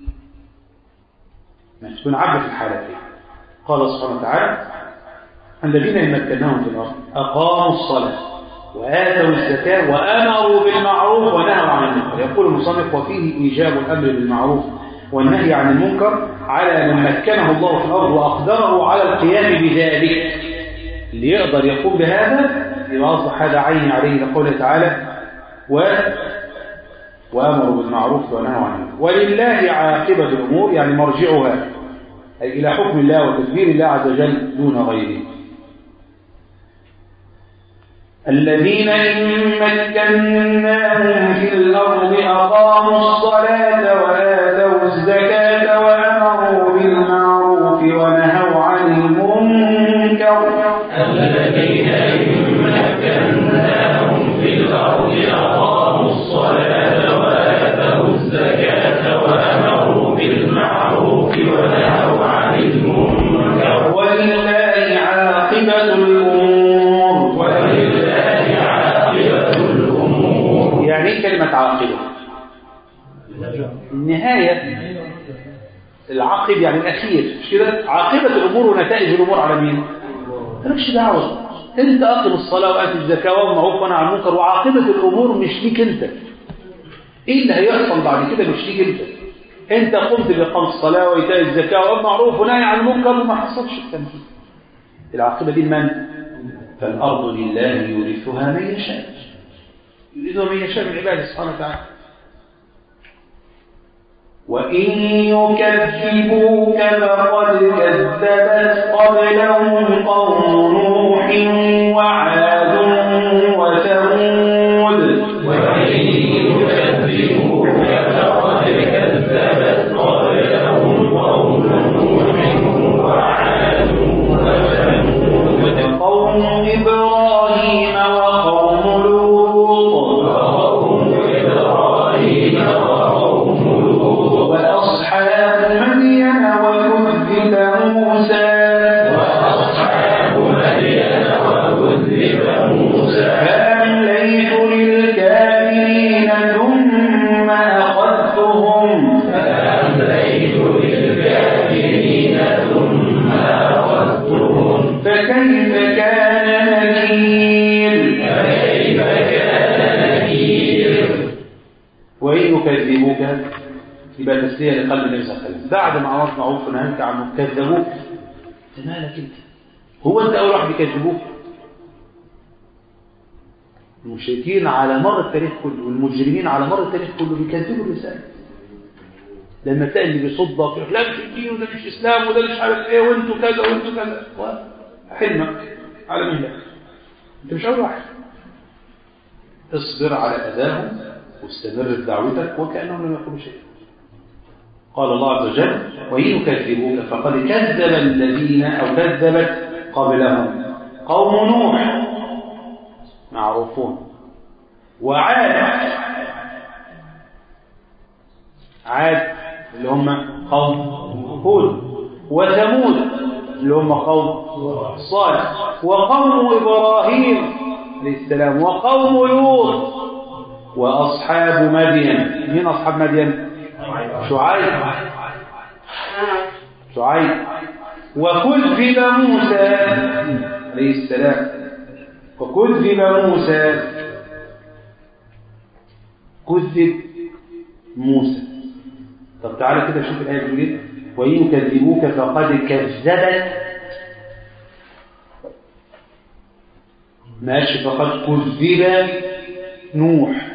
S1: انك تكون عبد في الحالتين قال سبحانه وتعالى الذين يمكنهم في الارض اقاموا الصلاه واتوا الزكاه وامروا بالمعروف ونهوا عن المنكر يقول المصنف وفيه ايجاب الامر بالمعروف والنهي عن المنكر على من مكنه الله في الارض واقدره على القيام بذلك اللي يقدر يقوم بهذا يبقى اصبح هذا عين عليه لقوله تعالى و وامروا بالمعروف ونهوا عن المنكر ولله عاقبه الامور يعني مرجعها اي الى حكم الله وتدبير الله عز وجل دون غيره الذين إن مكناهم في الأرض أقاموا الصلاة وآتوا الزكاة وأمروا بالمعروف ونهوا عن المنكر
S7: الذين إن مكناهم في الأرض أقاموا الصلاة وآتوا الزكاة وأمروا بالمعروف ونهوا عن المنكر
S1: ولله عاقبة الأمور
S7: ولله عاقبة الأمور
S1: يعني ايه كلمة عاقبة النهاية العاقب يعني الأخير مش كده عاقبة الأمور ونتائج الأمور على مين مالكش دعوة انت أقم الصلاة وآتي الزكاة والمعروف ونهى عن المنكر وعاقبة الأمور مش ليك انت ايه اللي هيحصل بعد كده مش ليك انت انت قمت بإقامة الصلاة وإيتاء الزكاة والمعروف ونهي عن المنكر وما حصلش التنفيذ العاقبة دي من فالأرض لله يورثها من يشاء يريدها من يشاء من عباده سبحانه وتعالى وإن يكذبوك فقد كذبت قبلهم قوم نوح وعاد وثمود
S7: وإن يكذبوك فقد كذبت قبلهم قوم نوح وعاد وثمود
S1: وقوم إبراهيم وقوم لوط
S7: وقوم إبراهيم وقوم لوط
S1: وأصحاب مدين وكذب موسى
S7: وأصحاب مدين وكذب موسى
S1: فأمليت للكافرين ثم أخذتهم
S7: فأمليت للكافرين ثم أخذتهم
S1: فكيف كان نكير
S7: فكيف كان نكير
S1: وإن يكذبوك يبقى تسلية لقلب النبي صلى الله عليه وسلم بعد ما عرفت معروف ونهيت عنه كذبوك انت مالك انت هو انت اول واحد بيكذبوك المشركين على مر التاريخ كله والمجرمين على مر التاريخ كله بيكذبوا الرسالة لما تلاقي اللي بيصدق يقول لا مش الدين وده مش اسلام وده مش عارف ايه وانتوا كذا وانتوا كذا حلمك على مهلك انت مش اول واحد اصبر على اذاهم واستمر في دعوتك وكانهم لم يقولوا شيء قال الله عز وجل وإن يكذبوك فقد كذب الذين أو كذبت قبلهم قوم نوح معروفون وعاد عاد اللي هم قوم هود وثمود اللي هم قوم صالح وقوم إبراهيم عليه السلام وقوم لوط وأصحاب مدين مين أصحاب مدين شعيب شعيب وكذب موسى عليه السلام وكذب موسى كذب موسى طب تعالى كده شوف الآية بتقول ايه وإن يكذبوك فقد كذبت ماشي فقد كذب نوح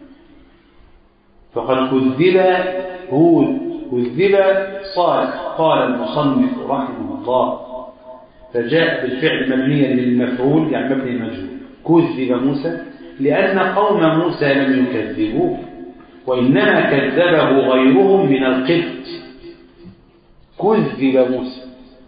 S1: فقد كذب هود كذب صالح قال المصنف رحمه الله فجاء بالفعل مبنيا للمفعول يعني مبني المجهول كذب موسى لأن قوم موسى لم يكذبوه وإنما كذبه غيرهم من القبط كذب موسى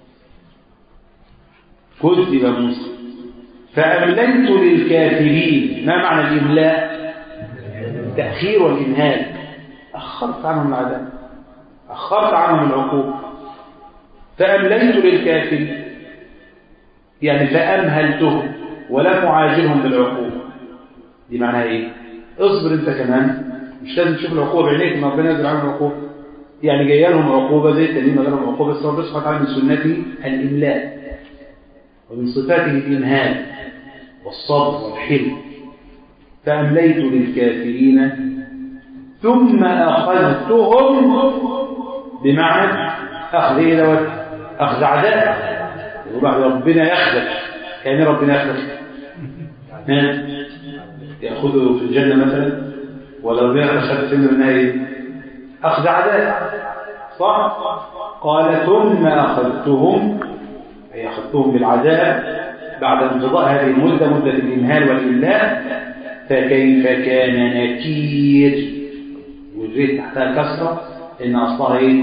S1: كذب موسى فأمليت للكافرين ما معنى الإملاء التأخير والإمهال أخرت عنهم العذاب أخرت عنهم العقوبة فأمليت للكافرين يعني فأمهلتهم ولم أعاجلهم بالعقوبة دي معناها إيه اصبر أنت كمان مش لازم تشوف العقوبة بعينيك ما ربنا ينزل عنهم العقوبة يعني جايه لهم عقوبة زي التانيين ما لهم عقوبة بس ربنا سبحانه وتعالى من سنته الإملاء ومن صفاته الإمهال والصبر والحلم فأمليت للكافرين ثم أخذتهم بمعنى أخذ إيه دوت أخذ عداء وبعد ربنا ياخذك يعني ربنا ياخذك ها يأخذه في الجنة مثلا ولا ربنا أخذ سن النهاية أخذ عداء صح قال ثم أخذتهم أي أخذتهم بالعذاب بعد انقضاء هذه المدة مدة الإمهال والإملاء فكيف كان نكير والريت تحتها كسرة إن أصلها إيه؟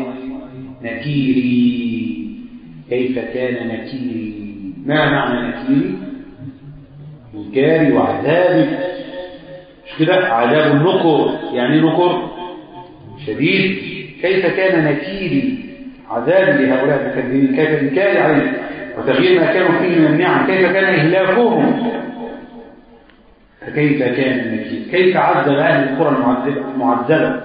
S1: نكيري كيف كان نكيري ما معنى نكيري إنكاري وعذابي مش كده عذاب النكر يعني نكر شديد كيف كان نكيري عذابي لهؤلاء المكذبين كيف إنكاري عليهم وتغيير ما كانوا فيه من النعم كيف كان إهلاكهم فكيف كان النكير كيف عذب أهل القرى المعذبة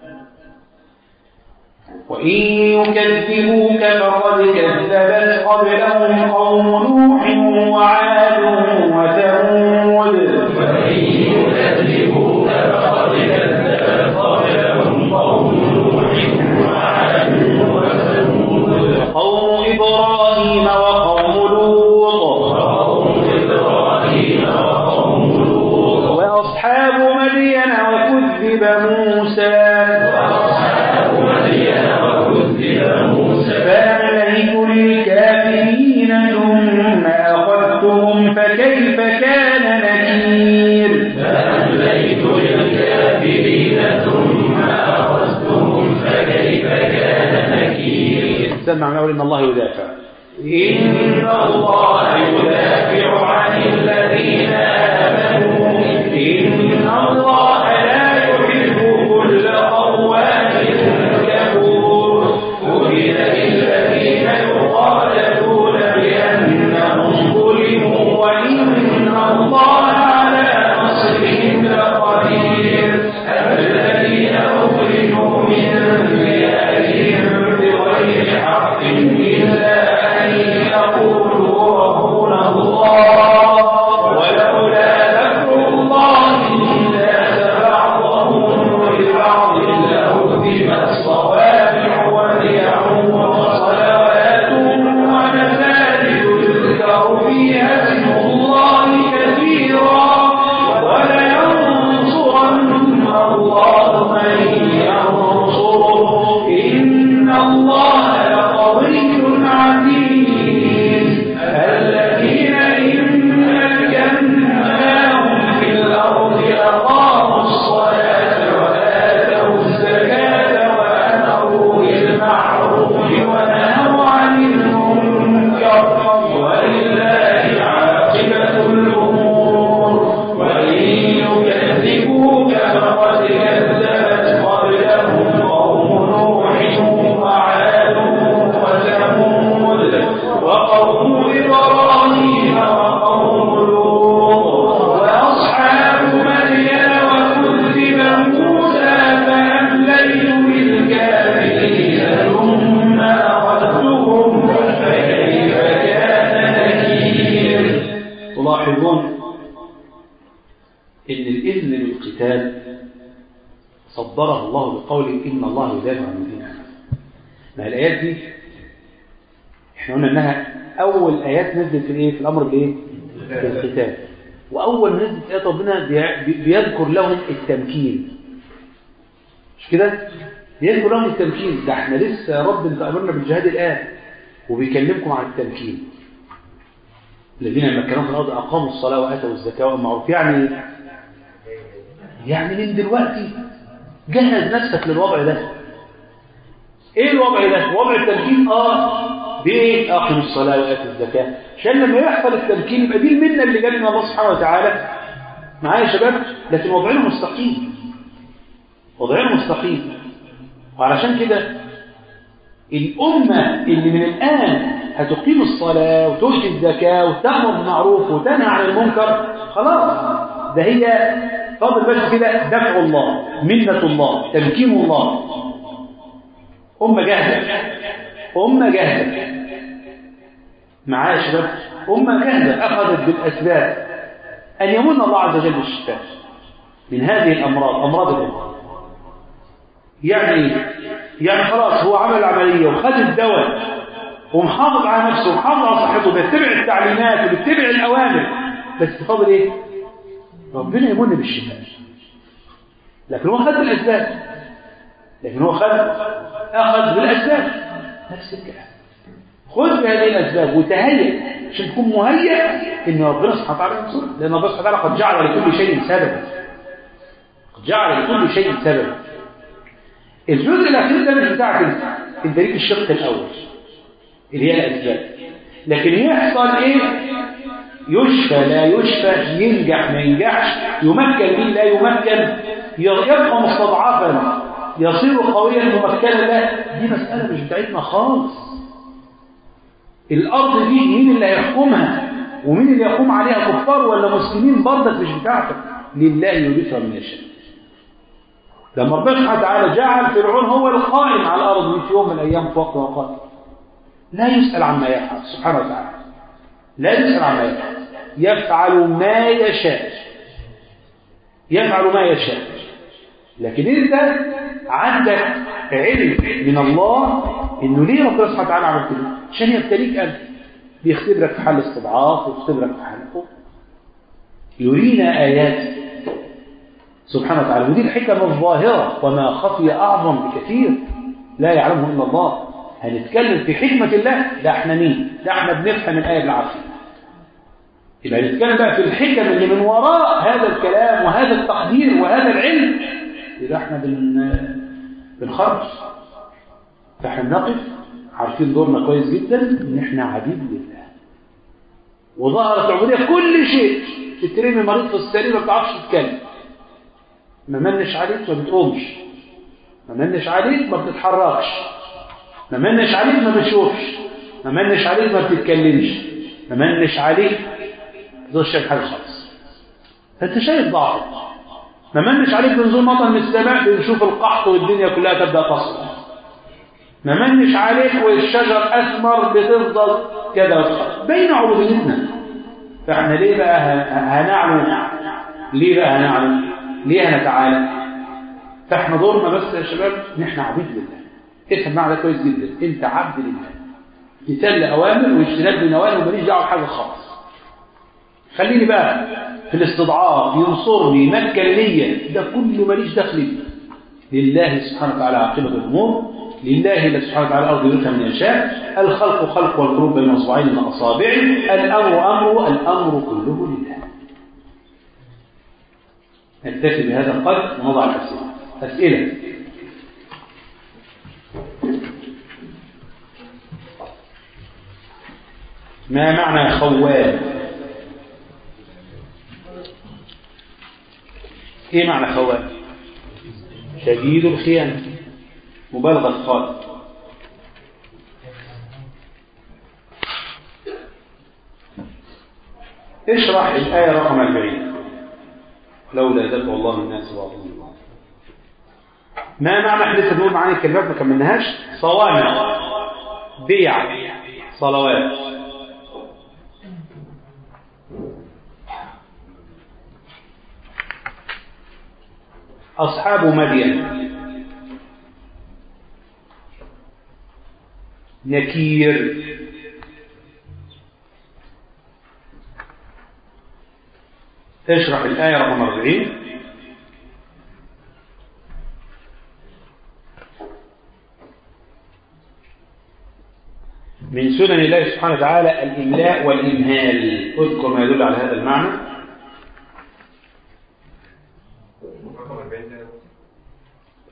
S1: وإن يكذبوك فقد كذبت قبلهم قوم نوح وعاد وثمود
S7: وإن يكذبوك فقد كذبت قبلهم قوم نوح وعاد وثمود
S1: قوم إبراهيم وقوم لوط
S7: وقوم إبراهيم وقوم لوط
S1: وأصحاب مدين وكذب موسى
S7: وأصحاب مدين وكذب موسى
S1: فأمليت للكافرين ثم أخذتهم فكيف كان نكير
S7: فأمليت للكافرين ثم أخذتهم فكيف كان نكير
S1: سمع من أول إن الله يدافع
S7: إن الله يدافع عن الذين آمنوا إن الله لا يحب كل خوان كفور أذن للذين يقاتلون بأنهم ظلموا وإن الله على نصرهم لقدير الذين أخرجوا من ديارهم بغير حق إلا أن يقولوا ربنا الله ولولا ذكر الله الناس بعضهم لبعض لهدمت صوامع وبيع وصلوات ومساجد يذكر فيها اسم الله كثيرا ولينصرن الله من ينصره إن الله لقوي عزيز الذين إن مكناهم في الأرض أقاموا الصلاة وآتوا الزكاة وأمروا بالمعروف ونهوا عن المنكر ولله عاقبة الأمور وإن يكذبوك فقد كذبت قبلهم قوم نوح وعاد وثمود وقوم إبراهيم وقوم لوط وأصحاب مدين وكذب موسى فأمليت بالكافرين ثم أخذتهم فكيف كان نكير
S1: تلاحظون ان الاذن بالقتال صدره الله بقوله ان الله يدافع عن الذين امنوا ما الايات دي احنا قلنا انها اول ايات نزلت في الايه في الامر بايه بالقتال واول ما نزلت ايات ربنا بي- بيذكر لهم التمكين مش كده بيذكر لهم التمكين ده احنا لسه يا رب انت امرنا بالجهاد الان وبيكلمكم عن التمكين الذين مكنوا في الارض اقاموا الصلاه واتوا الزكاه والمعروف يعني يعني من دلوقتي جهز نفسك للوضع ده ايه الوضع ده وضع التمكين اه بايه اقم الصلاه واتي الزكاه عشان لما يحصل التمكين يبقى دي المنه اللي جايه من الله سبحانه وتعالى معايا يا شباب لكن وضعنا مستقيم وضعنا مستقيم وعلشان كده الأمة اللي من الآن هتقيم الصلاة وتؤتي الزكاة وتأمر بالمعروف وتنهى عن المنكر خلاص ده هي فاضل بس كده دفع الله منة الله تمكين الله أمة جاهزة أمة جاهزة معايا يا شباب أمة جاهزة أخذت بالأسباب أن يمن الله عز وجل بالشفاء من هذه الأمراض أمراض الأمة يعني يعني خلاص هو عمل العملية وخد الدواء ومحافظ على نفسه ومحافظ على صحته بيتبع التعليمات وبيتبع الأوامر بس فاضل إيه؟ ربنا يمن بالشفاء لكن هو خد بالأسباب لكن هو خد أخذ بالأسباب نفس الكلام خذ بهذه الأسباب وتهيأ عشان تكون مهيأ إن ربنا سبحانه وتعالى ينصرك لأن ربنا سبحانه وتعالى قد جعل لكل شيء سببا قد جعل لكل شيء سببا الجزء الأخير ده مش بتاعك انت انت ليك الشق الأول اللي هي الأسباب لكن يحصل إيه يشفى لا يشفى ينجح ما ينجحش يمكن مين لا يمكن يبقى مستضعفا يصير قويا ممكنا لا دي مسألة مش بتاعتنا خالص الأرض دي مين اللي هيحكمها ومين اللي يقوم عليها كفار ولا مسلمين برضك مش بتاعتك لله يورثها من يشاء لما ربنا سبحانه وتعالى جعل فرعون هو القائم على الأرض في يوم من الأيام في وقت وقت لا يسأل عما يفعل سبحانه وتعالى لا يسأل عما يفعل يفعل ما يشاء يفعل ما يشاء لكن انت عندك علم من الله انه ليه ربنا سبحانه وتعالى عمل كده عشان يبتليك انت بيختبرك في حال استضعاف ويختبرك في حال خوف يرينا اياته سبحانه وتعالى ودي الحكم الظاهرة وما خفي أعظم بكثير لا يعلمه إلا الله هنتكلم في حكمة الله ده احنا مين ده احنا بنفهم الآية بالعافية يبقى نتكلم بقى في الحكم اللي من وراء هذا الكلام وهذا التقدير وهذا العلم يبقى احنا بن بنخرج فاحنا بنقف عارفين دورنا كويس جدا ان احنا عبيد لله وظهرت العبودية كل شيء تترمي مريض في السرير ما بتعرفش تتكلم ما منش عليك ما بتقومش ما منش عليك ما بتتحركش ما منش عليك ما بتشوفش ما منش عليك ما بتتكلمش ما منش عليك ما شايف حاجه خالص فانت شايف ضعفك ما منش عليك بنزول مطر من السماء بنشوف القحط والدنيا كلها تبدا تصل ما منش عليك والشجر اثمر بتفضل كده بين عبوديتنا فاحنا ليه بقى هنعلو ليه بقى هنعلو ليه هنتعالى فاحنا دورنا بس يا شباب ان احنا عبيد لله افهم معنى ده كويس جدا انت عبد لله مثال لاوامر واجتناب لنواهي وماليش دعوه بحاجه خالص خليني بقى في الاستضعاف ينصرني مكن ليا ده كله ماليش دخل بيه لله سبحانه وتعالى عاقبه الامور لله سبحانه وتعالى الارض يرثها من يشاء الخلق خلق والقلوب بين اصبعين من اصابعه الامر امره الامر كله لله نكتفي بهذا القدر ونضع الأسئلة أسئلة ما معنى خوان ايه معنى خوان شديد الخيانة مبالغة خالص اشرح الآية رقم 40 لولا دفع الله الناس بعضهم الله ما معنى احنا لسه بنقول معاني الكلمات ما كملناهاش صوامع بيع صلوات أصحاب مدين نكير اشرح الآية رقم 40 من سنن الله سبحانه وتعالى الإملاء والإمهال اذكر ما يدل على هذا المعنى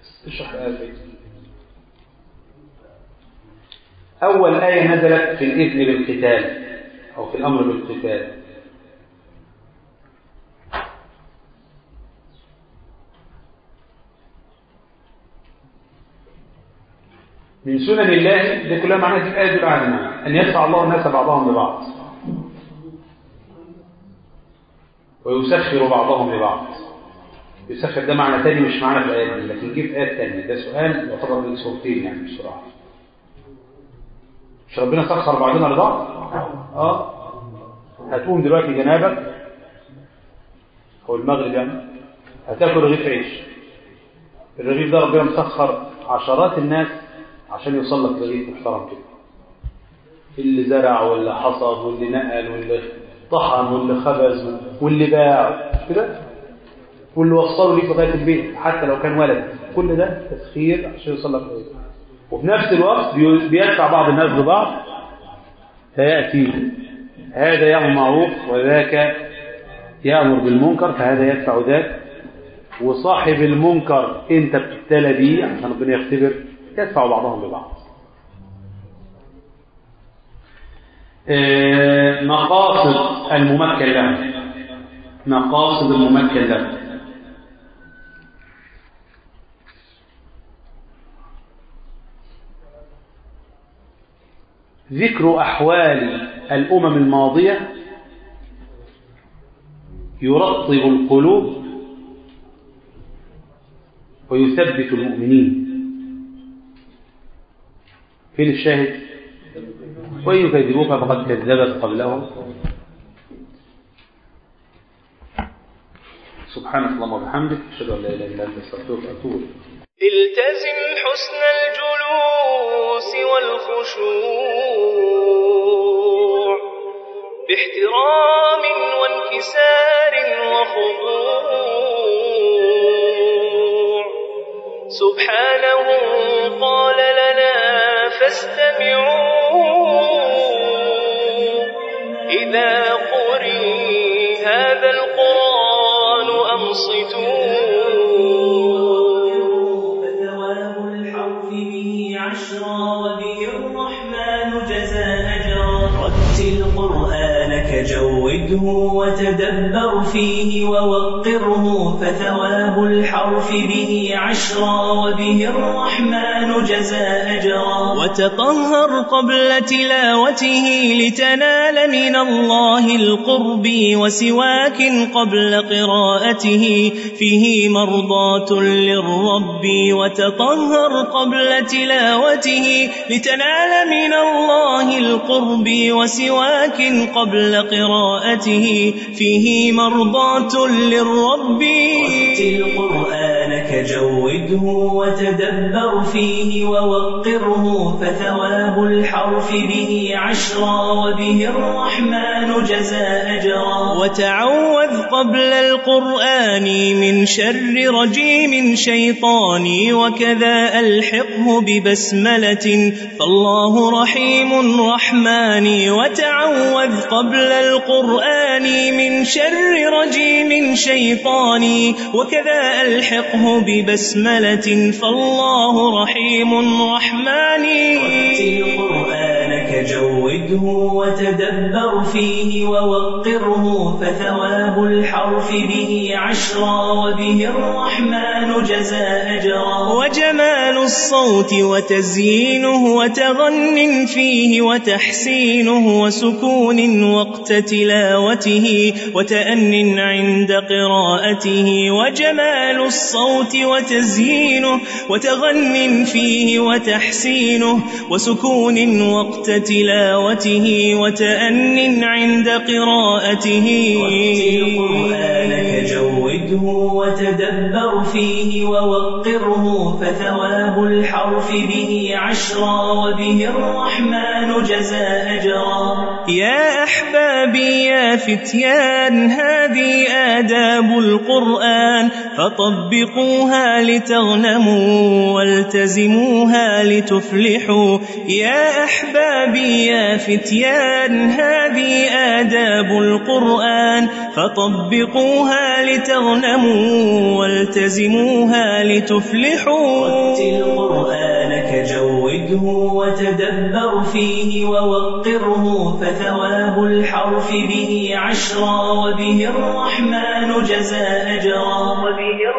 S1: أول آية نزلت في الإذن بالقتال أو في الأمر بالقتال من سنن الله دي كلها معناها في آية دول أن يدفع الله الناس بعضهم ببعض ويسخر بعضهم لبعض يسخر ده معنى تاني مش معنى في الآية دي لكن جه في آية تانية ده سؤال يعتبر من صورتين يعني بسرعة مش ربنا سخر بعضنا لبعض اه هتقوم دلوقتي جنابك او المغرب يعني هتاكل رغيف عيش الرغيف ده ربنا مسخر عشرات الناس عشان يوصل لك رغيف محترم كده اللي زرع واللي حصد واللي نقل واللي طحن واللي خبز واللي باع كده واللي وصله ليك لغايه البيت حتى لو كان ولد كل ده تسخير عشان يوصل لك رغيف وفي نفس الوقت بيدفع بعض الناس ببعض فيأتي هذا يأمر معروف وذاك يأمر بالمنكر فهذا يدفع ذاك وصاحب المنكر انت بتبتلى بيه عشان ربنا يختبر يدفع بعضهم ببعض مقاصد الممكن له مقاصد الممكن له ذكر أحوال الأمم الماضية يرطب القلوب ويثبت المؤمنين فين الشاهد وإن يكذبوك فقد كذبت قبلهم سبحانك اللهم وبحمدك أشهد أن لا إله إلا أنت أستغفرك وأتوب
S7: التزم حسن الجلوس والخشوع باحترام وانكسار وخضوع سبحانه قال لنا فاستمعوا إذا قرئ هذا القرآن أنصتوا
S10: فثواب الحرف به عشرا وبه الرحمن جزى أجرا رتل قرآنك جوده وتدبر فيه ووقره فثواب الحرف به عشرا وبه الرحمن جزى أجرا
S7: وتطهر قبل تلاوته لتنال من الله القرب وسواك قبل قراءته فيه مرضاة للرب وتطهر قبل تلاوته لتنال من الله القرب وسواك قبل قراءته فيه مرضاة للرب
S10: رتل قرآنك جوده وتدبر فيه ووقره فثواب الحرف به عشرا وبه الرحمن جزى أجرا
S7: وتعوذ قبل القرآن من شر رجيم شيطاني وكذا ألحقه ببسملة فالله رحيم رحماني وتعوذ قبل القرآن من شر رجيم شيطاني وكذا ألحقه ببسملة فالله رحيم رحماني
S10: رتل قرآنك جوده وتدبر فيه ووقره فثواب الحرف به عشرا وبه الرحمن جزى أجرا
S7: وجمال الصوت وتزيينه وتغن فيه وتحسينه وسكون وقت تلاوته وتأن عند قراءته وجمال الصوت وتزيينه وتغن فيه وتحسينه وسكون وقت تلاوته وتأن عند قراءته
S10: رتل قرآنك جوده وتدبر فيه ووقره فثواب الحرف به عشرا وبه الرحمن جزى أجرا
S7: يا أحبابي يا فتيان هذه آداب القرآن فطبقوها لتغنموا والتزموها لتفلحوا يا أحبابي يا فتيان هذه آداب القرآن فطبقوها لتغنموا والتزموها لتفلحوا
S10: رتل قرآنك جوده جوده وتدبر فيه ووقره فثواب الحرف به عشرا وبه الرحمن جزى أجرا وبه